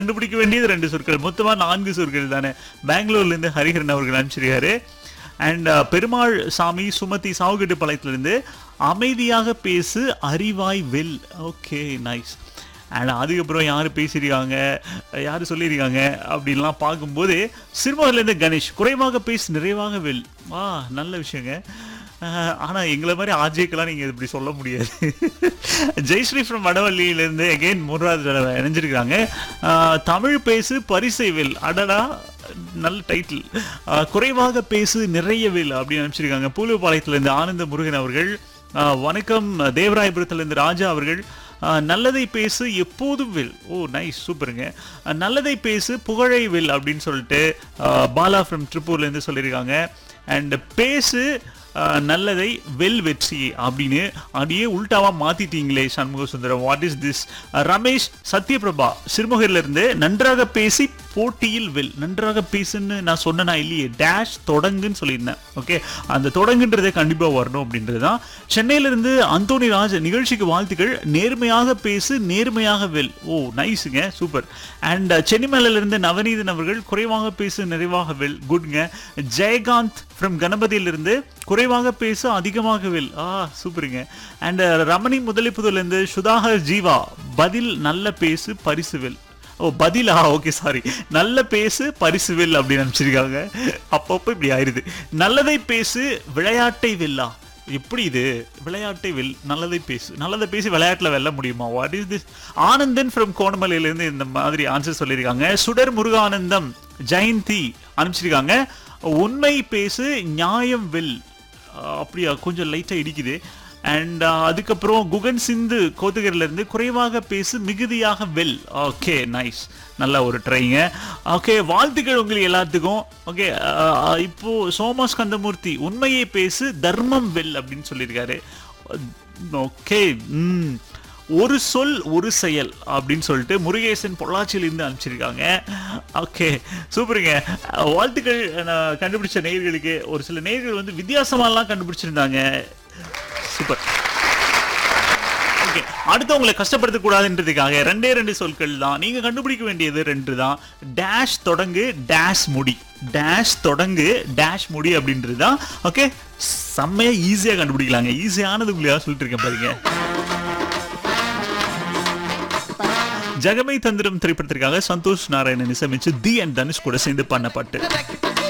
கண்டுபிடிக்க வேண்டியது ரெண்டு சொற்கள் மொத்தமா நான்கு சொற்கள் தானே பெங்களூர்ல இருந்து ஹரிஹரன் அவர்கள் அனுப்பிச்சிருக்காரு அண்ட் பெருமாள் சாமி சுமதி சாவுகட்டு பாளையத்திலிருந்து அமைதியாக பேசு அறிவாய் வெல் ஓகே நைஸ் அண்ட் அதுக்கப்புறம் யார் பேசியிருக்காங்க யார் சொல்லியிருக்காங்க அப்படின்லாம் பார்க்கும்போது சிறுமகர்லேருந்து கணேஷ் குறைவாக பேசு நிறைவாக வெல் வா நல்ல விஷயங்க அஹ், ஆனா எங்களை மாதிரி ஆர்ஜேக்கெல்லாம் நீங்க இப்படி சொல்ல முடியாது ஜெயஸ்ரீ ஃப்ரம் வடவள்ளியிலேருந்து எகெயின் மூன்றாவது தடவை இணைஞ்சிருக்காங்க அஹ், தமிழ் பேசு பரிசை வெல் அடடா நல்ல டைட்டில் குறைவாக பேசு நிறைய வெல் அப்படின்னு அனுப்பிச்சிருக்காங்க பூலுப்பாளையத்திலிருந்து ஆனந்த முருகன் அவர்கள் அஹ், வணக்கம் தேவராயபுரத்திலிருந்து ராஜா அவர்கள் அஹ், நல்லதை பேசு எப்போதும் வில் ஓ நைஸ் சூப்பருங்க அஹ், நல்லதை பேசு புகழை வில் அப்படின்னு சொல்லிட்டு அஹ், பாலா ஃப்ரம் ட்ரிப்பூர்லேருந்து சொல்லியிருக்காங்க அண்ட் பேசு அஹ், நல்லதை வெல் வெற்றி அப்படின்னு அப்படியே உல்டாவா மாத்திட்டீங்களே Shanmuga Sundaram what is this Ramesh Sathyaprabha சிறுமுகையில இருந்து நன்றாக பேசி போட்டியில் வெல் நன்றாக பேசுன்னு நான் சொன்னேனா இல்லையே டேஷ் தொடங்குன்னு சொல்லியிருந்தேன் ஓகே அந்த தொடங்குன்றதே கண்டிப்பா வரணும் அப்படின்றது தான் சென்னையில இருந்து அந்தோனி ராஜ் நிகழ்ச்சிக்கு வாழ்த்துக்கள் நேர்மையாக பேசு நேர்மையாக வெல் ஓ நைஸுங்க சூப்பர் அண்ட் சென்னிமலையில இருந்து நவநீதன் அவர்கள் குறைவாக பேசு நிறைவாக வெல் குட்ங்க ஜெயகாந்த் ஃப்ரம் கணபதியிலிருந்து குறைவாக பேசு அதிகமாக வெல் ஆ சூப்பருங்க அண்ட் ரமணி முதலிப்புதுலேருந்து சுதாகர் ஜீவா பதில் நல்ல பேசு பரிசு வெல் ஓ பதிலா ஓகே சாரி நல்ல பேசு பரிசு வெல் அப்படின்னு அனுப்பிச்சிருக்காங்க அப்பப்போ இப்படி ஆயிருது நல்லதை பேசு விளையாட்டை வெல்லா எப்படி இது விளையாட்டை வெல் நல்லதை பேசு நல்லதை பேசி விளையாட்டுல வெல்ல முடியுமா what is this Anandan from கோணமலையிலேருந்து இந்த மாதிரி ஆன்சர் சொல்லியிருக்காங்க சுடர் முருகானந்தம் ஜெயந்தி அனுப்பிச்சிருக்காங்க உண்மை பேசு நியாயம் வெல் அஹ் அப்படியா கொஞ்சம் லைட்டா இடிக்குது அண்ட் அதுக்கப்புறம் குகன் சிந்து கோத்தகிரில இருந்து குறைவாக பேசு மிகுதியாக வெல் ஓகே நைஸ் நல்ல ஒரு ட்ரைங்க ஓகே வாழ்த்துக்கள் உங்களுக்கு எல்லாத்துக்கும் ஓகே இப்போ சோமஸ் கந்தமூர்த்தி உண்மையை பேசு தர்மம் வெல் அப்படின்னு சொல்லியிருக்காரு ஓகே ம் ஒரு சொல் ஒரு செயல் அப்படின்னு சொல்லிட்டு முருகேசன் பொள்ளாச்சியிலிருந்து அனுப்பிச்சிருக்காங்க ஓகே சூப்பருங்க அஹ், வாழ்த்துக்கள் நான் கண்டுபிடிச்ச நேயர்களுக்கு ஒரு சில நேயர்கள் வந்து வித்தியாசமாலாம் கண்டுபிடிச்சிருந்தாங்க சூப்பர் ஓகே அடுத்து உங்களை கஷ்டப்படுத்த கூடாதுன்றதுக்காக ரெண்டே ரெண்டு சொற்கள் தான் நீங்க கண்டுபிடிக்க வேண்டியது ரெண்டு தான் டேஷ் தொடங்கு டேஷ் முடி டேஷ் தொடங்கு டேஷ் முடி அப்படின்றது தான் ஓகே செம்மையா ஈஸியா கண்டுபிடிக்கலாங்க ஈஸியானது உங்களுக்காக சொல்லிட்டு இருக்கேன் பாருங்க ஜெகமை தந்திரம் திரைப்படத்திற்காக சந்தோஷ் நாராயணன் இசையமைச்சு தி அண்ட் தனுஷ் கூட சேர்ந்து பண்ணப்பட்டு